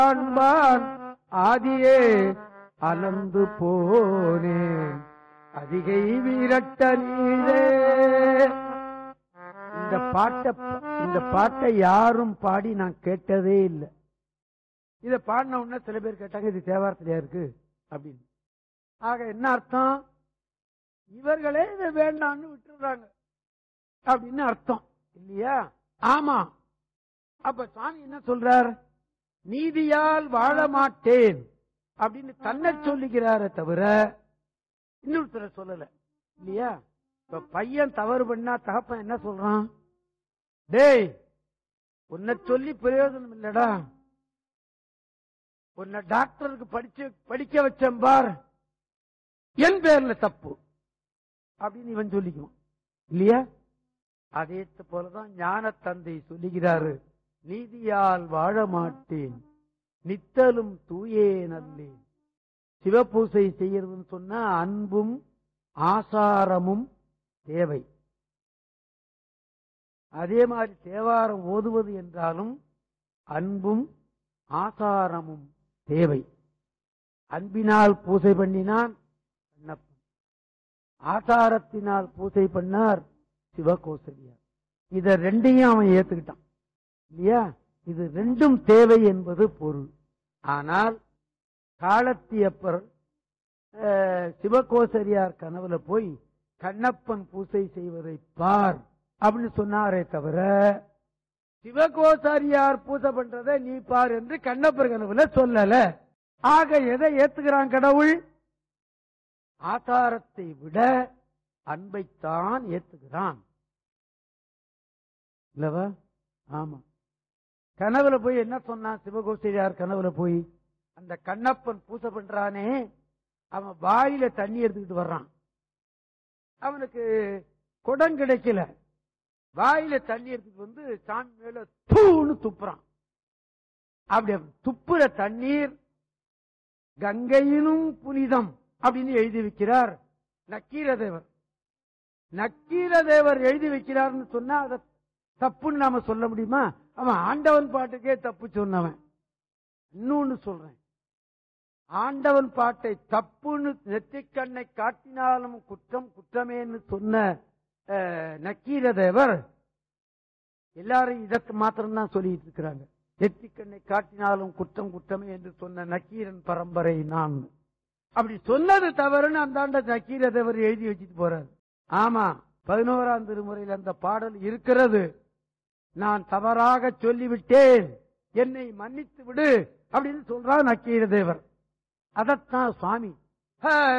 காண்பான் ஆதியே அலந்து போனேன் அதிகை வீரட்ட நீரே இந்த பாட்டை இந்த பாட்டை யாரும் பாடி நான் கேட்டதே இல்லை இத பாடின உடனே சில பேர் கேட்டாங்க இது தேவாரத்திலையா இருக்கு அப்படின்னு ஆக என்ன அர்த்தம் இவர்களே இதை வேண்டாம்னு விட்டுறாங்க அப்படின்னு அர்த்தம் இல்லையா ஆமா அப்ப சுவாமி என்ன சொல்றார் நீதியால் வாழ மாட்டேன் அப்படின்னு தன்னை சொல்லிக்கிறாரே தவிர இன்னொருத்தர சொல்லல இல்லையா இப்ப பையன் தவறு பண்ணா தகப்பன் என்ன சொல்றான் டேய் உன்னை சொல்லி பிரயோஜனம் இல்லடா உன்னை டாக்டருக்கு படிச்சு படிக்க வச்சேன் பார் என் பேர்ல தப்பு அப்படின்னு இவன் சொல்லிக்குவான் இல்லையா அதே போலதான் ஞான தந்தை சொல்லுகிறாரு நீதியால் வாழ மாட்டேன் நித்தலும் தூயே நல்லேன் சிவபூசை செய்யறதுன்னு சொன்னா அன்பும் ஆசாரமும் தேவை அதே மாதிரி தேவாரம் ஓதுவது என்றாலும் அன்பும் ஆசாரமும் தேவை அன்பினால் பூசை பண்ணினான் கண்ணப்பன் ஆசாரத்தினால் பூசை பண்ணார் சிவகோசரியார் இத ரெண்டையும் அவன் ஏத்துக்கிட்டான் இல்லையா இது ரெண்டும் தேவை என்பது பொருள் ஆனால் காலத்தியப்பர் அஹ், சிவகோசரியார் கனவுல போய் கண்ணப்பன் பூசை செய்வதை பார் அப்படின்னு சொன்னாரே தவிர சிவகோசாரியார் பூசை பண்றதை நீ பார் என்று கண்ணப்பர் கனவுல சொல்லல ஆக எதை ஏத்துக்கிறான் கடவுள் ஆசாரத்தை விட அன்பைத்தான் ஏத்துக்கிறான் இல்லவா ஆமா கனவுல போய் என்ன சொன்னான் சிவகோசரியார் கனவுல போய் அந்த கண்ணப்பன் பூசை பண்றானே அவன் வாயில தண்ணி எடுத்துக்கிட்டு வர்றான் அவனுக்கு குடம் கிடைக்கல வாயில தண்ணி எடுத்துட்டு வந்து சாமி மேல தூன்னு துப்புறான் அப்படி துப்புற தண்ணீர் கங்கையினும் புனிதம் அப்படின்னு எழுதி வைக்கிறார் நக்கீரதேவர் நக்கீரதேவர் எழுதி வைக்கிறார்னு சொன்னா அதை தப்புன்னு நாம சொல்ல முடியுமா அவன் ஆண்டவன் பாட்டுக்கே தப்பு சொன்னவன் இன்னொன்னு சொல்றேன் ஆண்டவன் பாட்டை தப்புன்னு நெற்றிக்கண்ணை காட்டினாலும் குற்றம் குற்றமேன்னு சொன்ன அஹ், நக்கீரதேவர் எல்லாரும் இதற்கு மாத்திரம்தான் சொல்லிட்டு இருக்கிறாங்க நெற்றிக்கண்ணை காட்டினாலும் குற்றம் குற்றமே என்று சொன்ன நக்கீரன் பரம்பரை நான் அப்படி சொன்னது தவறுன்னு அந்தாண்ட நக்கீரதேவர் எழுதி வச்சுட்டு போறாரு ஆமா பதினோராம் திருமுறையில் அந்த பாடல் இருக்கிறது நான் தவறாக சொல்லிவிட்டேன் என்னை மன்னித்து விடு அப்படின்னு சொல்றார் நக்கீரதேவர் அதத்தான் சுவாமி "ஹே,